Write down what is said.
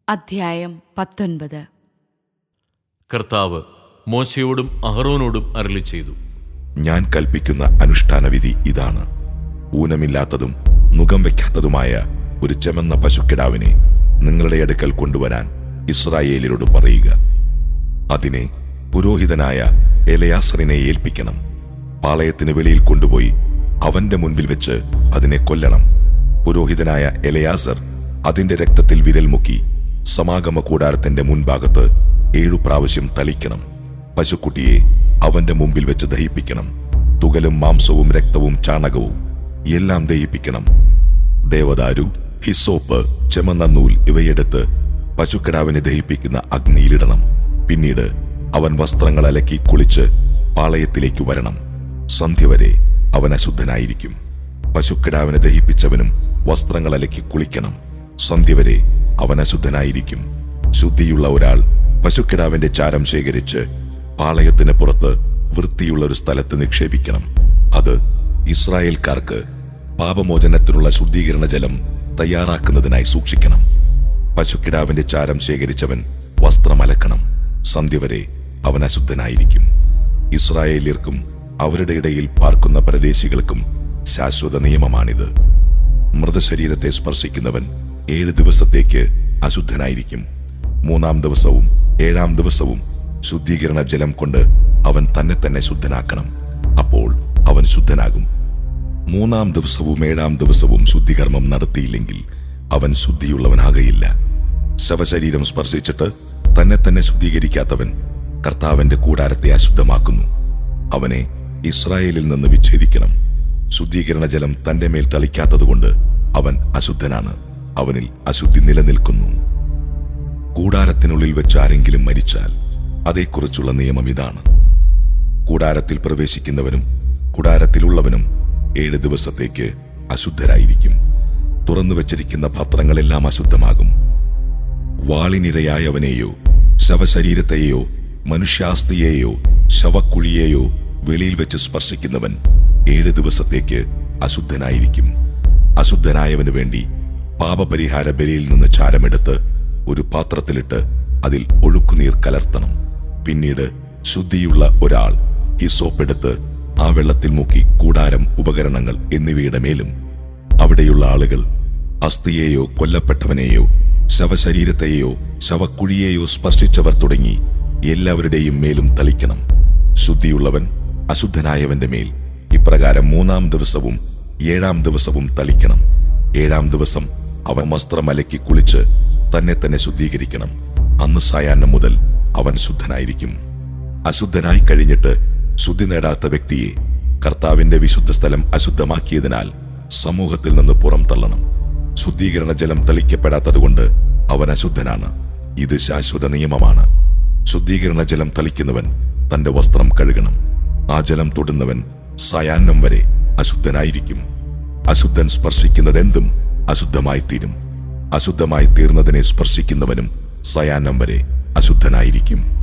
അധ്യായം പത്തൊൻപത് കർത്താവ് മോശയോടും അഹറോനോടും അരളി ചെയ്തു ഞാൻ കൽപ്പിക്കുന്ന അനുഷ്ഠാനവിധി ഇതാണ് ഊനമില്ലാത്തതും മുഖം വയ്ക്കാത്തതുമായ ഒരു ചെമന്ന പശുക്കിടാവിനെ നിങ്ങളുടെ അടുക്കൽ കൊണ്ടുവരാൻ ഇസ്രായേലിനോട് പറയുക അതിനെ പുരോഹിതനായ എലയാസറിനെ ഏൽപ്പിക്കണം പാളയത്തിന് വെളിയിൽ കൊണ്ടുപോയി അവന്റെ മുൻപിൽ വെച്ച് അതിനെ കൊല്ലണം പുരോഹിതനായ എലയാസർ അതിന്റെ രക്തത്തിൽ വിരൽ മുക്കി സമാഗമ കൂടാരത്തിന്റെ മുൻഭാഗത്ത് ഏഴു പ്രാവശ്യം തളിക്കണം പശുക്കുട്ടിയെ അവന്റെ മുമ്പിൽ വെച്ച് ദഹിപ്പിക്കണം തുകലും മാംസവും രക്തവും ചാണകവും എല്ലാം ദഹിപ്പിക്കണം ദേവദാരു ഹിസോപ്പ് ചെമന്ന നൂൽ ഇവയെടുത്ത് പശുക്കിടാവിനെ ദഹിപ്പിക്കുന്ന അഗ്നിയിലിടണം പിന്നീട് അവൻ വസ്ത്രങ്ങൾ അലക്കി കുളിച്ച് പാളയത്തിലേക്ക് വരണം സന്ധ്യ വരെ അവൻ അശുദ്ധനായിരിക്കും പശുക്കിടാവിനെ ദഹിപ്പിച്ചവനും വസ്ത്രങ്ങൾ അലക്കി കുളിക്കണം സന്ധ്യ വരെ അവൻ അശുദ്ധനായിരിക്കും ശുദ്ധിയുള്ള ഒരാൾ പശുക്കിടാവിന്റെ ചാരം ശേഖരിച്ച് പാളയത്തിന് പുറത്ത് വൃത്തിയുള്ള ഒരു സ്ഥലത്ത് നിക്ഷേപിക്കണം അത് ഇസ്രായേൽക്കാർക്ക് പാപമോചനത്തിനുള്ള ശുദ്ധീകരണ ജലം തയ്യാറാക്കുന്നതിനായി സൂക്ഷിക്കണം പശുക്കിടാവിന്റെ ചാരം ശേഖരിച്ചവൻ വസ്ത്രം അലക്കണം സന്ധ്യ വരെ അവൻ അശുദ്ധനായിരിക്കും ഇസ്രായേല്യർക്കും അവരുടെ ഇടയിൽ പാർക്കുന്ന പ്രദേശികൾക്കും ശാശ്വത നിയമമാണിത് മൃതശരീരത്തെ സ്പർശിക്കുന്നവൻ ഏഴ് ദിവസത്തേക്ക് അശുദ്ധനായിരിക്കും മൂന്നാം ദിവസവും ഏഴാം ദിവസവും ശുദ്ധീകരണ ജലം കൊണ്ട് അവൻ തന്നെ തന്നെ ശുദ്ധനാക്കണം അപ്പോൾ അവൻ ശുദ്ധനാകും മൂന്നാം ദിവസവും ഏഴാം ദിവസവും ശുദ്ധികർമ്മം നടത്തിയില്ലെങ്കിൽ അവൻ ശുദ്ധിയുള്ളവനാകയില്ല ശവശരീരം സ്പർശിച്ചിട്ട് തന്നെ തന്നെ ശുദ്ധീകരിക്കാത്തവൻ കർത്താവിന്റെ കൂടാരത്തെ അശുദ്ധമാക്കുന്നു അവനെ ഇസ്രായേലിൽ നിന്ന് വിച്ഛേദിക്കണം ശുദ്ധീകരണ ജലം തന്റെ മേൽ തളിക്കാത്തതുകൊണ്ട് അവൻ അശുദ്ധനാണ് അവനിൽ അശുദ്ധി നിലനിൽക്കുന്നു കൂടാരത്തിനുള്ളിൽ വെച്ച് ആരെങ്കിലും മരിച്ചാൽ അതേക്കുറിച്ചുള്ള നിയമം ഇതാണ് കൂടാരത്തിൽ പ്രവേശിക്കുന്നവനും കൂടാരത്തിലുള്ളവനും ഏഴ് ദിവസത്തേക്ക് അശുദ്ധരായിരിക്കും തുറന്നു വച്ചിരിക്കുന്ന പാത്രങ്ങളെല്ലാം അശുദ്ധമാകും വാളിനിരയായവനെയോ ശവശരീരത്തെയോ മനുഷ്യാസ്തിയെയോ ശവക്കുഴിയെയോ വെളിയിൽ വെച്ച് സ്പർശിക്കുന്നവൻ ഏഴ് ദിവസത്തേക്ക് അശുദ്ധനായിരിക്കും അശുദ്ധനായവന് വേണ്ടി പാപപരിഹാര ബലിയിൽ നിന്ന് ചാരമെടുത്ത് ഒരു പാത്രത്തിലിട്ട് അതിൽ ഒഴുക്കുനീർ കലർത്തണം പിന്നീട് ശുദ്ധിയുള്ള ഒരാൾ ഈ സോപ്പെടുത്ത് ആ വെള്ളത്തിൽ മുക്കി കൂടാരം ഉപകരണങ്ങൾ എന്നിവയുടെ മേലും അവിടെയുള്ള ആളുകൾ അസ്ഥിയെയോ കൊല്ലപ്പെട്ടവനെയോ ശവശരീരത്തെയോ ശവക്കുഴിയെയോ സ്പർശിച്ചവർ തുടങ്ങി എല്ലാവരുടെയും മേലും തളിക്കണം ശുദ്ധിയുള്ളവൻ അശുദ്ധനായവന്റെ മേൽ ഇപ്രകാരം മൂന്നാം ദിവസവും ഏഴാം ദിവസവും തളിക്കണം ഏഴാം ദിവസം അവൻ വസ്ത്രം അലക്കി കുളിച്ച് തന്നെ തന്നെ ശുദ്ധീകരിക്കണം അന്ന് സായാഹ്നം മുതൽ അവൻ ശുദ്ധനായിരിക്കും അശുദ്ധനായി കഴിഞ്ഞിട്ട് ശുദ്ധി നേടാത്ത വ്യക്തിയെ കർത്താവിന്റെ വിശുദ്ധ സ്ഥലം അശുദ്ധമാക്കിയതിനാൽ സമൂഹത്തിൽ നിന്ന് പുറം തള്ളണം ശുദ്ധീകരണ ജലം തളിക്കപ്പെടാത്തതുകൊണ്ട് അവൻ അശുദ്ധനാണ് ഇത് ശാശ്വത നിയമമാണ് ശുദ്ധീകരണ ജലം തളിക്കുന്നവൻ തന്റെ വസ്ത്രം കഴുകണം ആ ജലം തൊടുന്നവൻ സായാഹ്നം വരെ അശുദ്ധനായിരിക്കും അശുദ്ധൻ സ്പർശിക്കുന്നതെന്തും അശുദ്ധമായി തീരും അശുദ്ധമായി തീർന്നതിനെ സ്പർശിക്കുന്നവനും സയാഹ്നം വരെ അശുദ്ധനായിരിക്കും